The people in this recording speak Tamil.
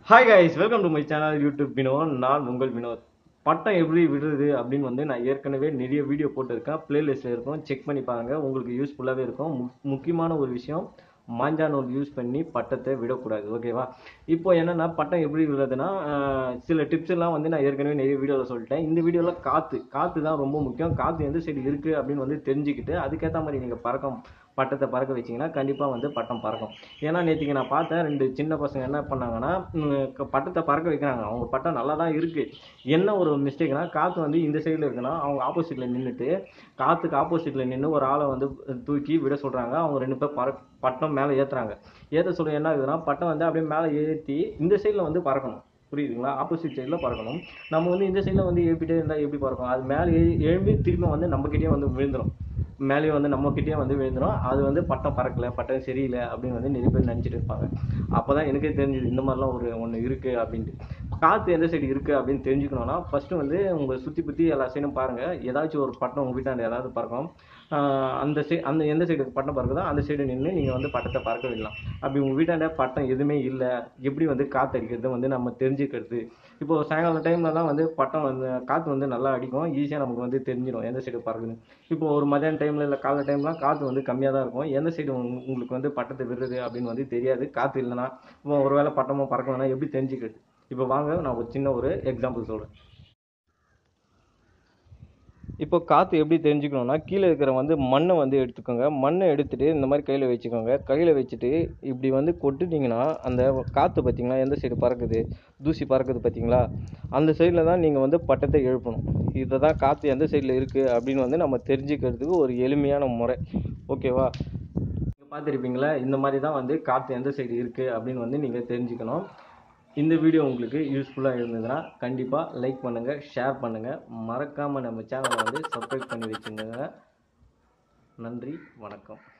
hi guys welcome to my channel YouTube Vinod நான் உங்கள் வினோத் பட்டம் எப்படி விடுறது அப்படின்னு வந்து நான் ஏற்கனவே நிறைய வீடியோ போட்டிருக்கேன் பிளேலிஸ்ட்டில் இருக்கும் செக் பண்ணி பாருங்க உங்களுக்கு யூஸ்ஃபுல்லாகவே இருக்கும் மு- முக்கியமான ஒரு விஷயம் மாஞ்சா நூல் யூஸ் பண்ணி பட்டத்தை விடக்கூடாது ஓகேவா இப்போ என்னன்னா பட்டம் எப்படி விடுறதுன்னா ஆஹ், சில டிப்ஸ் எல்லாம் வந்து நான் ஏற்கனவே நிறைய வீடியோவில் சொல்லிட்டேன் இந்த வீடியோவில் காற்று காற்று தான் ரொம்ப முக்கியம் காற்று எந்த சைடு இருக்குது அப்படின்னு வந்து தெரிஞ்சுக்கிட்டு அதுக்கேற்ற மாதிரி நீங்கள் பறக்கம் பட்டத்தை பறக்க வச்சீங்கன்னா கண்டிப்பாக வந்து பட்டம் பறக்கும் ஏன்னா நேற்றுக்கு நான் பார்த்தேன் ரெண்டு சின்ன பசங்க என்ன பண்ணாங்கன்னா ம், க- பட்டத்தை பறக்க வைக்கிறாங்க அவங்க பட்டம் நல்லா தான் இருக்குது என்ன ஒரு மிஸ்டேக்னா காற்று வந்து இந்த சைடில் இருக்குன்னா அவங்க ஆப்போசிட்டில் நின்றுட்டு காற்றுக்கு ஆப்போசிட்டில் நின்று ஒரு ஆளை வந்து தூக்கி விட சொல்கிறாங்க அவங்க ரெண்டு பேர் பற பட்டம் மேலே ஏற்றுறாங்க ஏற்ற சொல்ல என்ன ஆகுதுன்னா பட்டம் வந்து அப்படியே மேலே ஏற்றி இந்த சைடில் வந்து பறக்கணும் புரியுதுங்களா ஆப்போசிட் சைடில் பறக்கணும் நம்ம வந்து இந்த சைடில் வந்து எழுப்பிட்டே இருந்தால் எப்படி பறக்கும் அது மேலே எழு- எழும்பி திரும்ப வந்து நம்மக்கிட்டே வந்து விழுந்துடும் மேலேயே வந்து நம்மக்கிட்டே வந்து விழுந்துடும் அது வந்து பட்டம் பறக்கல பட்டம் சரியில்லை அப்படின்னு வந்து நிறைய பேர் நினச்சிட்டு இருப்பாங்க அப்போ தான் எனக்கே தெரிஞ்சுது இந்த மாதிரிலாம் ஒரு ஒன்று இருக்குது அப்படின்ட்டு காற்று எந்த சைடு இருக்குது அப்படின்னு தெரிஞ்சுக்கணும்னா ஃபஸ்ட்டு வந்து உங்கள் சுற்றி பற்றி எல்லா சைடும் பாருங்கள் ஏதாச்சும் ஒரு பட்டம் உங்கள் வீட்டாண்ட ஏதாவது பறக்கும் ஆஹ் அந்த சை அந்த எந்த சைடு பட்டம் பறக்குதோ அந்த சைடு நின்று நீங்கள் வந்து பட்டத்தை பறக்க விடலாம் அப்படி உங்கள் வீட்டாண்ட பட்டம் எதுவுமே இல்லை எப்படி வந்து காற்று அடிக்கிறது வந்து நம்ம தெரிஞ்சுக்கிறது இப்போ சாயங்காலம் டைம்லலாம் வந்து பட்டம் வந்து காற்று வந்து நல்லா அடிக்கும் ஈஸியாக நமக்கு வந்து தெரிஞ்சிடும் எந்த சைடு பறக்குதுன்னு இப்போ ஒரு மதியான டைமில் இல்லை காலை டைம்லாம் காற்று வந்து கம்மியாக தான் இருக்கும் எந்த சைடு உங்களுக்கு வந்து பட்டத்தை விடுறது அப்படின்னு வந்து தெரியாது காற்று இல்லைன்னா இப்போ ஒருவேளை பட்டமும் பறக்கலன்னா எப்படி தெரிஞ்சுக்கிறது இப்போ வாங்க நான் ஒரு சின்ன ஒரு எக்ஸாம்பிள் சொல்கிறேன் இப்போ காற்று எப்படி தெரிஞ்சுக்கணும்னா கீழே இருக்கிற வந்து மண்ணை வந்து எடுத்துக்கோங்க மண்ணை எடுத்துட்டு இந்த மாதிரி கையில் வச்சுக்கோங்க கையில் வச்சுட்டு இப்படி வந்து கொட்டுனீங்கன்னா அந்த காற்று பார்த்தீங்களா எந்த சைடு பறக்குது தூசி பறக்குது பார்த்தீங்களா அந்த சைடில் தான் நீங்கள் வந்து பட்டத்தை எழுப்பணும் இதை தான் காற்று எந்த சைடில் இருக்குது அப்படின்னு வந்து நம்ம தெரிஞ்சுக்கிறதுக்கு ஒரு எளிமையான முறை ஓகேவா நீங்கள் பார்த்துருப்பீங்களா இந்த மாதிரி தான் வந்து காற்று எந்த சைடு இருக்குது அப்படின்னு வந்து நீங்கள் தெரிஞ்சுக்கணும் இந்த வீடியோ உங்களுக்கு யூஸ்ஃபுல்லாக இருந்ததுன்னா கண்டிப்பாக லைக் பண்ணுங்கள் ஷேர் பண்ணுங்கள் மறக்காமல் நம்ம சேனலை வந்து சப்ஸ்கிரைப் பண்ணி வச்சுக்கோங்க நன்றி வணக்கம்